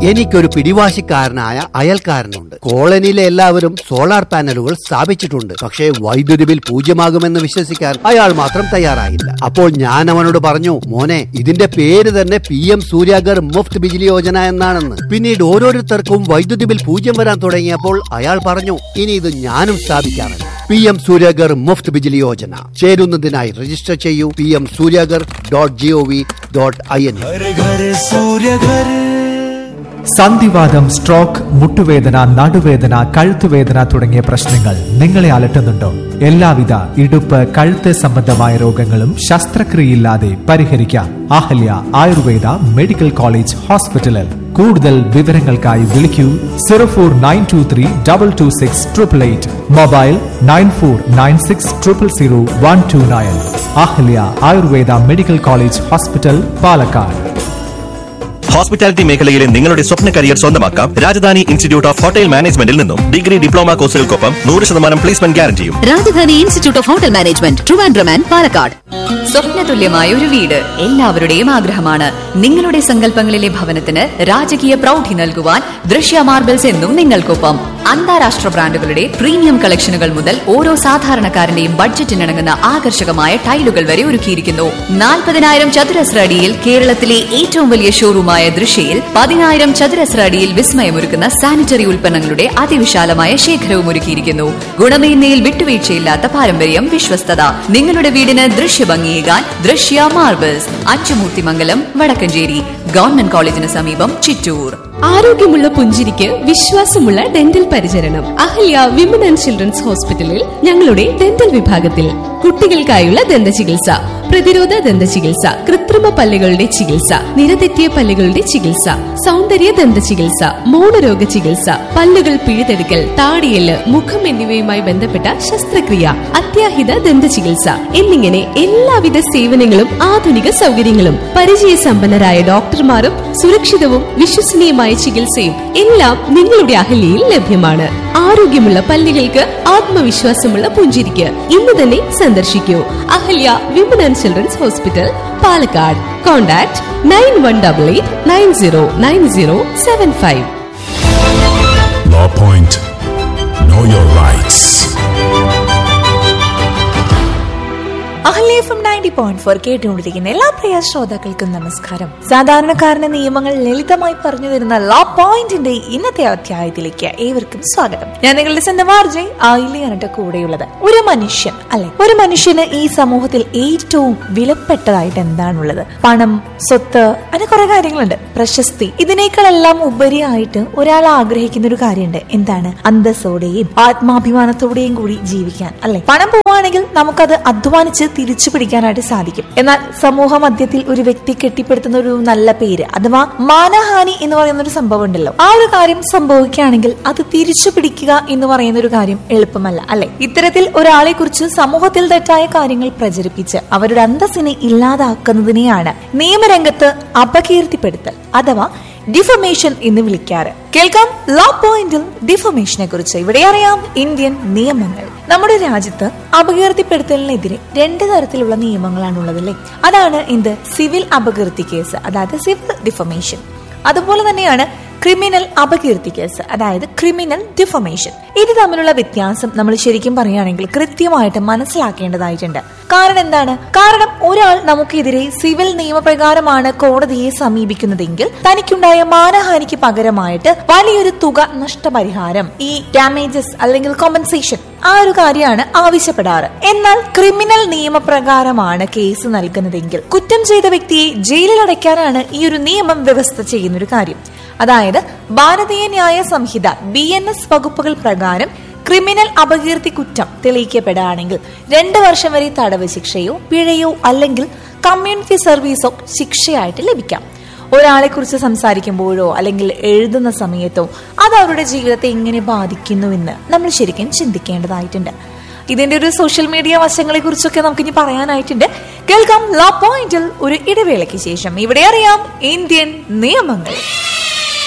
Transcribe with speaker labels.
Speaker 1: എനിക്കൊരു പിടിവാശിക്കാരനായ അയൽക്കാരനുണ്ട് കോളനിയിലെ എല്ലാവരും സോളാർ പാനലുകൾ സ്ഥാപിച്ചിട്ടുണ്ട് പക്ഷേ വൈദ്യുതി ബിൽ പൂജ്യമാകുമെന്ന് വിശ്വസിക്കാൻ അയാൾ മാത്രം തയ്യാറായില്ല അപ്പോൾ ഞാൻ അവനോട് പറഞ്ഞു മോനെ ഇതിന്റെ പേര് തന്നെ പി എം സൂര്യാഗർ മുഫ്ത് ബിജിലി യോജന എന്നാണെന്ന് പിന്നീട് ഓരോരുത്തർക്കും വൈദ്യുതി ബിൽ പൂജ്യം വരാൻ തുടങ്ങിയപ്പോൾ അയാൾ പറഞ്ഞു ഇനി ഇത് ഞാനും സ്ഥാപിക്കാറുണ്ട് പി എം സൂര്യാഗർ മുഫ്ത് ബിജിലി യോജന ചേരുന്നതിനായി രജിസ്റ്റർ ചെയ്യൂ P M Suryaghar dot G O V dot I N
Speaker 2: घर घर सूर्य घर
Speaker 3: സന്ധിവാദം സ്ട്രോക്ക് മുട്ടുവേദന നടുവേദന കഴുത്തുവേദന തുടങ്ങിയ പ്രശ്നങ്ങൾ നിങ്ങളെ അലട്ടുന്നുണ്ടോ എല്ലാവിധ ഇടുപ്പ് കഴുത്ത് സംബന്ധമായ രോഗങ്ങളും ശസ്ത്രക്രിയയില്ലാതെ പരിഹരിക്കാം അഹല്യ ആയുർവേദ മെഡിക്കൽ കോളേജ് ഹോസ്പിറ്റലിൽ കൂടുതൽ വിവരങ്ങൾക്കായി വിളിക്കൂ zero four nine two three double two six triple eight mobile nine four nine six triple zero one two nine Ahalia Ayurveda medical college hospital Palakkad
Speaker 4: hospitality മേഖലയിലെ നിങ്ങളുടെ സ്വപ്ന കരിയർ സ്വന്തമാക്കാം രാജധാനി ഇൻസ്റ്റിറ്റ്യൂട്ട് ഓഫ് ഹോട്ടൽ മാനേജ്മെന്റിൽ നിന്നും ഡിഗ്രി ഡിപ്ലോമ കോഴ്സുകൾക്കൊപ്പം നൂറ് ശതമാനം പ്ലേസ്മെന്റ് ഗ്യാരണ്ടിയും
Speaker 5: Rajadhani institute of hotel management Trivandrum and Palakkad സ്വപ്നതുല്യമായ ഒരു വീട് എല്ലാവരുടെയും ആഗ്രഹമാണ് നിങ്ങളുടെ സങ്കല്പങ്ങളിലെ ഭവനത്തിന് രാജകീയ പ്രൗഢി നൽകുവാൻ ദൃശ്യ മാർബിൾസ് എന്നും നിങ്ങൾക്കൊപ്പം അന്താരാഷ്ട്ര ബ്രാൻഡുകളുടെ പ്രീമിയം കളക്ഷനുകൾ മുതൽ ഓരോ സാധാരണക്കാരന്റെയും ബഡ്ജറ്റിനിണങ്ങുന്ന ആകർഷകമായ ടൈലുകൾ വരെ ഒരുക്കിയിരിക്കുന്നു നാൽപ്പതിനായിരം ചതുരശ്ര അടിയിൽ കേരളത്തിലെ ഏറ്റവും വലിയ ഷോറൂമായ ദൃശ്യയിൽ പതിനായിരം ചതുരശ്ര അടിയിൽ വിസ്മയമൊരുക്കുന്ന സാനിറ്ററി ഉൽപ്പന്നങ്ങളുടെ അതിവിശാലമായ ശേഖരവും ഒരുക്കിയിരിക്കുന്നു ഗുണമേന്മയിൽ വിട്ടുവീഴ്ചയില്ലാത്ത പാരമ്പര്യം വിശ്വസ്തത നിങ്ങളുടെ വീടിന് ദൃശ്യഭംഗിയേകാൻ ദൃശ്യ മാർബിൾസ് അച്ചുമൂർത്തിമംഗലം വടക്കഞ്ചേരി ഗവൺമെന്റ് കോളേജിന് സമീപം ചിറ്റൂർ
Speaker 6: ആരോഗ്യമുള്ള പുഞ്ചിരിക്ക് വിശ്വാസമുള്ള ഡെന്റൽ പരിചരണം അഹല്യ വിമൻ ആൻഡ് ചിൽഡ്രൻസ് ഹോസ്പിറ്റലിൽ ഞങ്ങളുടെ ഡെന്റൽ വിഭാഗത്തിൽ കുട്ടികൾക്കായുള്ള ദന്ത ചികിത്സ പ്രതിരോധ ദന്ത ചികിത്സ കൃത്രിമ പല്ലുകളുടെ ചികിത്സ നിരതെറ്റിയ പല്ലുകളുടെ ചികിത്സ സൗന്ദര്യ ദന്ത ചികിത്സ മൗനരോഗ ചികിത്സ പല്ലുകൾ പിഴുതെടുക്കൽ താടിയല് മുഖം എന്നിവയുമായി ബന്ധപ്പെട്ട ശസ്ത്രക്രിയ അത്യാഹിത ദന്ത ചികിത്സ എന്നിങ്ങനെ എല്ലാവിധ സേവനങ്ങളും ആധുനിക സൗകര്യങ്ങളും പരിചയസമ്പന്നരായ ഡോക്ടർമാരും സുരക്ഷിതവും വിശ്വസനീയമായ ചികിത്സയും എല്ലാം നിങ്ങളുടെ അഹല്യയിൽ ലഭ്യമാണ് ആരോഗ്യമുള്ള പല്ലുകൾക്ക് ആത്മവിശ്വാസമുള്ള പുഞ്ചിരിക്ക് ഇന്ന് തന്നെ സന്ദർശിക്കൂ Ahalia women and children's hospital Palakkad contact nine one double eight nine zero nine zero seven five
Speaker 7: Law Point. Know your rights.
Speaker 8: Ahalia F M ninety point four കേട്ടുകൊണ്ടിരിക്കുന്ന എല്ലാ പ്രിയ ശ്രോതാക്കൾക്കും നമസ്കാരം സാധാരണക്കാരന്റെ നിയമങ്ങൾ ലളിതമായി പറഞ്ഞു തരുന്ന ലോ പോയിന്റിന്റെ ഇന്നത്തെ അധ്യായത്തിലേക്ക് ഏവർക്കും സ്വാഗതം ഞാൻ നിങ്ങളുടെ സ്വന്തം ആർജെ ആയില്യാണ് കൂടെയുള്ളത് ഒരു മനുഷ്യൻ അല്ലെ ഒരു മനുഷ്യന് ഈ സമൂഹത്തിൽ ഏറ്റവും വിലപ്പെട്ടതായിട്ട് എന്താണുള്ളത് പണം സ്വത്ത് അങ്ങനെ കുറെ കാര്യങ്ങളുണ്ട് പ്രശസ്തി ഇതിനേക്കാളെല്ലാം ഉപരിയായിട്ട് ഒരാൾ ആഗ്രഹിക്കുന്ന ഒരു കാര്യമുണ്ട് എന്താണ് അന്തസ്സോടെയും ആത്മാഭിമാനത്തോടെയും കൂടി ജീവിക്കാൻ അല്ലെ പണം പോവാണെങ്കിൽ നമുക്കത് അധ്വാനിച്ച് തിരിച്ചു പിടിക്കാനായിട്ട് സാധിക്കും എന്നാൽ സമൂഹ മധ്യത്തിൽ ഒരു വ്യക്തി കെട്ടിപ്പടുത്തുന്ന ഒരു നല്ല പേര് അഥവാ മാനഹാനി എന്ന് പറയുന്ന ഒരു സംഭവം ഉണ്ടല്ലോ ആ ഒരു കാര്യം സംഭവിക്കുകയാണെങ്കിൽ അത് തിരിച്ചു പിടിക്കുക എന്ന് പറയുന്ന ഒരു കാര്യം എളുപ്പമല്ല അല്ലെ ഇത്തരത്തിൽ ഒരാളെ കുറിച്ച് സമൂഹത്തിൽ തെറ്റായ കാര്യങ്ങൾ പ്രചരിപ്പിച്ച് അവരുടെ അന്തസ്സിനെ ഇല്ലാതാക്കുന്നതിനെയാണ് നിയമരംഗത്ത് അപകീർത്തിപ്പെടുത്തൽ അഥവാ ഡിഫമേഷൻ എന്ന് വിളിക്കാറ് കേൾക്കാം ലോ പോയിന്റിൽ ഡിഫമേഷനെ കുറിച്ച് ഇവിടെ അറിയാം ഇന്ത്യൻ നിയമങ്ങൾ നമ്മുടെ രാജ്യത്ത് അപകീർത്തിപ്പെടുത്തലിനെതിരെ രണ്ട് തരത്തിലുള്ള നിയമങ്ങളാണുള്ളത് അല്ലേ അതാണ് എന്ത് സിവിൽ അപകീർത്തി കേസ് അതായത് സിവിൽ ഡിഫമേഷൻ അതുപോലെ തന്നെയാണ് ക്രിമിനൽ അപകീർത്തി കേസ് അതായത് ക്രിമിനൽ ഡിഫമേഷൻ ഇത് തമ്മിലുള്ള വ്യത്യാസം നമ്മൾ ശരിക്കും പറയുകയാണെങ്കിൽ കൃത്യമായിട്ട് മനസ്സിലാക്കേണ്ടതായിട്ടുണ്ട് കാരണം എന്താണ് കാരണം ഒരാൾ നമുക്കെതിരെ സിവിൽ നിയമപ്രകാരമാണ് കോടതിയെ സമീപിക്കുന്നതെങ്കിൽ തനിക്കുണ്ടായ മാനഹാനിക്ക് പകരമായിട്ട് വലിയൊരു തുക നഷ്ടപരിഹാരം ഈ ഡാമേജസ് അല്ലെങ്കിൽ കോമ്പൻസേഷൻ ആ ഒരു കാര്യമാണ് ആവശ്യപ്പെടാറ് എന്നാൽ ക്രിമിനൽ നിയമപ്രകാരമാണ് കേസ് നൽകുന്നതെങ്കിൽ കുറ്റം ചെയ്ത വ്യക്തിയെ ജയിലിൽ അടയ്ക്കാനാണ് ഈ ഒരു നിയമം വ്യവസ്ഥ ചെയ്യുന്ന ഒരു കാര്യം അതായത് ഭാരതീയ ന്യായ സംഹിത ബി എൻ എസ് വകുപ്പുകൾ പ്രകാരം ക്രിമിനൽ അപകീർത്തി കുറ്റം തെളിയിക്കപ്പെടുകയാണെങ്കിൽ രണ്ട് വർഷം വരെ തടവ് ശിക്ഷയോ പിഴയോ അല്ലെങ്കിൽ കമ്മ്യൂണിറ്റി സർവീസോ ശിക്ഷയായിട്ട് ലഭിക്കാം ഒരാളെ കുറിച്ച് സംസാരിക്കുമ്പോഴോ അല്ലെങ്കിൽ എഴുതുന്ന സമയത്തോ അത് അവരുടെ ജീവിതത്തെ എങ്ങനെ ബാധിക്കുന്നുവെന്ന് നമ്മൾ ശരിക്കും ചിന്തിക്കേണ്ടതായിട്ടുണ്ട് ഇതിന്റെ ഒരു സോഷ്യൽ മീഡിയ വശങ്ങളെ കുറിച്ചൊക്കെ നമുക്ക് ഇനി പറയാനായിട്ടുണ്ട് കേൾക്കാം ലോ പോയിന്റിൽ ഒരു ഇടവേളയ്ക്ക് ശേഷം ഇവിടെ അറിയാം ഇന്ത്യൻ നിയമങ്ങൾ